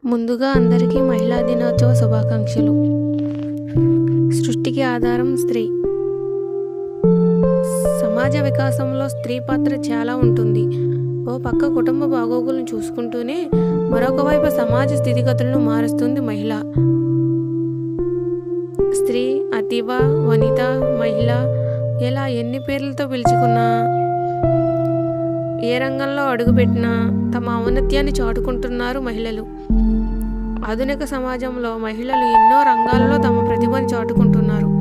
ముందుగా అందరికీ మహిళా దినోత్సవ శుభాకాంక్షలు సృష్టికి ఆధారం స్త్రీ సమాజ వికాసంలో స్త్రీ పాత్ర చాలా ఉంటుంది ఓ పక్క కుటుంబ బాగోగులను చూసుకుంటూనే మరొక వైపు సమాజ స్థితిగతులను మారుస్తుంది మహిళ స్త్రీ అతివ వనిత మహిళ ఇలా ఎన్ని పేర్లతో పిలుచుకున్నా ఏ రంగంలో అడుగుపెట్టినా తమ ఔన్నత్యాన్ని చాటుకుంటున్నారు మహిళలు ఆధునిక సమాజంలో మహిళలు ఎన్నో రంగాలలో తమ ప్రతిభను చాటుకుంటున్నారు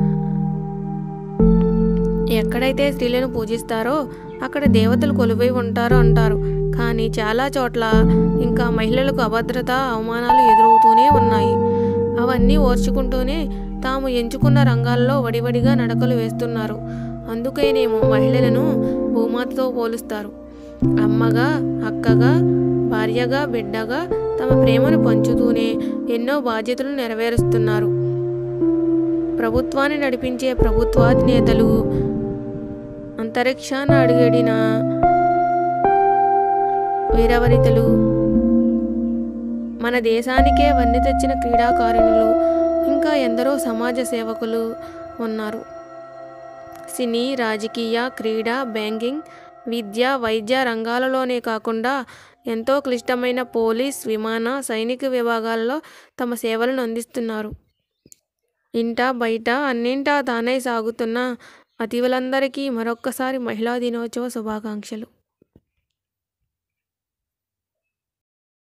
ఎక్కడైతే స్త్రీలను పూజిస్తారో అక్కడ దేవతలు కొలువై ఉంటారు అంటారు కానీ చాలా చోట్ల ఇంకా మహిళలకు అభద్రత అవమానాలు ఎదురవుతూనే ఉన్నాయి అవన్నీ ఓర్చుకుంటూనే తాము ఎంచుకున్న రంగాల్లో వడివడిగా నడకలు వేస్తున్నారు అందుకేనేమో మహిళలను భూమాతతో పోలుస్తారు అమ్మగా అక్కగా భార్యగా బిడ్డగా తమ ప్రేమను పంచుతూనే ఎన్నో బాధ్యతలు నెరవేరుస్తున్నారు ప్రభుత్వాన్ని నడిపించే ప్రభుత్వాధినేతలు అంతరిక్షాన్ని అడుగడిన వీరవనితలు మన దేశానికే వన్నె తెచ్చిన క్రీడాకారిణులు ఇంకా ఎందరో సమాజ సేవకులు ఉన్నారు సినీ రాజకీయ క్రీడ బ్యాంకింగ్ విద్య వైద్య రంగాలలోనే కాకుండా ఎంతో క్లిష్టమైన పోలీస్ విమాన సైనిక విభాగాల్లో తమ సేవలను అందిస్తున్నారు ఇంట బయట అన్నింటా తానే సాగుతున్న అతివులందరికీ మరొక్కసారి మహిళా దినోత్సవ శుభాకాంక్షలు